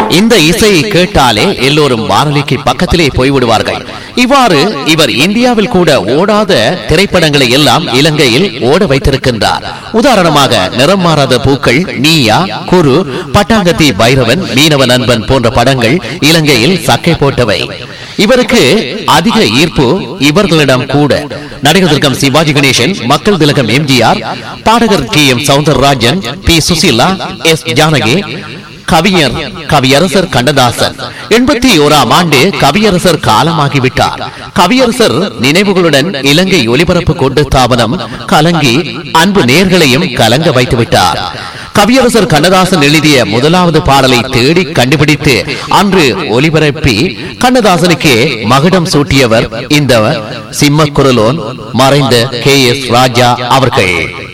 இந்த இசையை கேட்டாலே எல்லோரும் வானொலிக்கு பக்கத்திலே போய்விடுவார்கள் இவ்வாறு இவர் இந்தியாவில் கூட ஓடாத திரைப்படங்களை எல்லாம் இலங்கையில் ஓட வைத்திருக்கின்றார் உதாரணமாக நிறம் மாறாத பூக்கள் நீயா குரு பட்டாங்கத்தி பைரவன் மீனவ நண்பன் போன்ற படங்கள் இலங்கையில் சக்கை போட்டவை இவருக்கு அதிக ஈர்ப்பு இவர்களிடம் கூட நடிகர் திலகம் சிவாஜி கணேசன் மக்கள் திலகம் எம்ஜிஆர் பாடகர் K M Soundararajan P Susheela S Janaki கவிஞர் கவியரசர் கண்ணதாசன் எண்பத்தி ஓராம் ஆண்டு கவியரசர் காலமாகிவிட்டார் கவியரசர் நினைவுகளுடன் இலங்கை ஒலிபரப்பு கொண்டு ஸ்தாபனம் கலங்கி அன்பு நேர்களையும் கலங்க வைத்து விட்டார் கவியரசர் கண்ணதாசன் எழுதிய முதலாவது பாடலை தேடி கண்டுபிடித்து அன்று ஒலிபரப்பி கண்ணதாசனுக்கு மகுடம் சூட்டியவர் இந்த சிம்ம குரலோன் மறைந்த கே எஸ் ராஜா அவர்கள்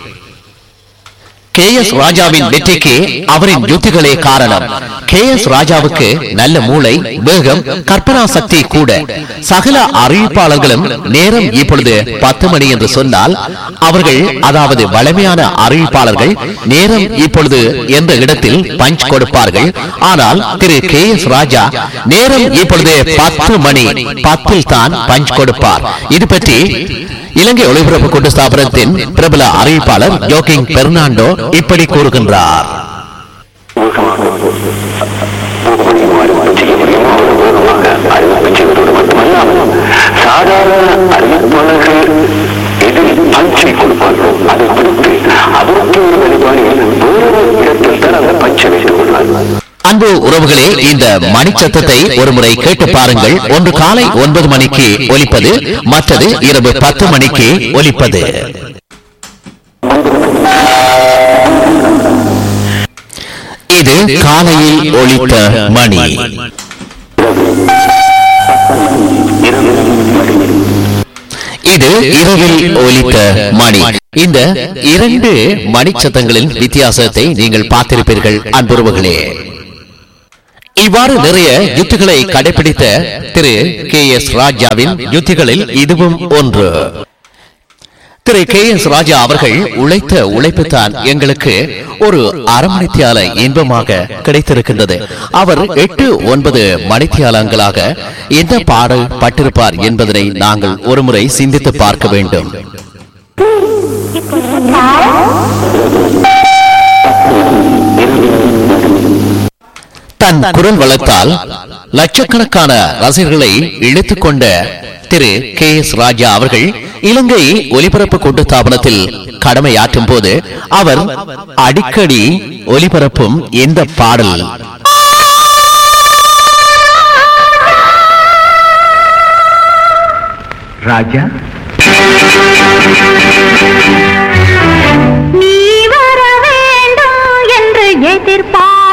கே எஸ் ராஜாவின் வெற்றிக்கு அவரின் யுத்திகளே காரணம் கே எஸ் ராஜாவுக்கு நல்ல மூளை வேகம் கற்பனா சக்தி கூட சகல அறிவிப்பாளர்களும் நேரம் இப்பொழுது பத்து மணி என்று சொன்னால் அவர்கள் அதாவது வளமையான அறிவிப்பாளர்கள் நேரம் இப்பொழுது என்ற இடத்தில் பஞ்ச் கொடுப்பார்கள் ஆனால் திரு கே எஸ் ராஜா நேரம் இப்பொழுது பத்து மணி பத்தில் தான் பஞ்ச் கொடுப்பார் இது பற்றி இலங்கை ஒளிபரப்பு கூட்டு ஸ்தாபனத்தின் பிரபல அறிவிப்பாளர் ஜோக்கிங் பெர்னாண்டோ இப்படி கூறுகின்றார் சாதாரண அறிவிப்பாளர்கள் எதில் பஞ்சை கொடுப்பார்களோ அதை கொடுத்து அவருக்கு ஒரு வழிபாடில் வேறொரு இடத்தில் தான் அந்த பஞ்சை வைத்துக் கொள்வார் அன்பு உறவுகளே இந்த மணிச்சத்தத்தை ஒருமுறை கேட்டு பாருங்கள் ஒன்று காலை ஒன்பது மணிக்கு ஒலிப்பது மற்றது இரவு பத்து மணிக்கு ஒலிப்பது இது காலையில் ஒலித்த மணி இது இரவில் ஒலித்த மணி இந்த இரண்டு மணிச்சத்தங்களின் வித்தியாசத்தை நீங்கள் பார்த்திருப்பீர்கள் அன்புறவுகளே இவ்வாறு நிறைய யுத்திகளை கடைபிடித்த திரு கே எஸ் ராஜாவின் யுத்திகளில் இதுவும் ஒன்று திரு கே எஸ் ராஜா அவர்கள் உழைத்த உழைப்புத்தான் எங்களுக்கு ஒரு அரமணித்தியால இன்பமாக கிடைத்திருக்கின்றது அவர் எட்டு ஒன்பது மணித்தியாலங்களாக என்ன பாடல் பட்டிருப்பார் என்பதனை நாங்கள் ஒருமுறை சிந்தித்து பார்க்க வேண்டும் தன் குரல் வளத்தால் லட்சக்கணக்கான ரசிகர்களை இழுத்துக் கொண்ட திரு கே எஸ் ராஜா அவர்கள் இலங்கை ஒலிபரப்பு கூட்டு ஸ்தாபனத்தில் கடமையாற்றும் போது அவர் அடிக்கடி ஒலிபரப்பும் இந்த பாடல் ராஜா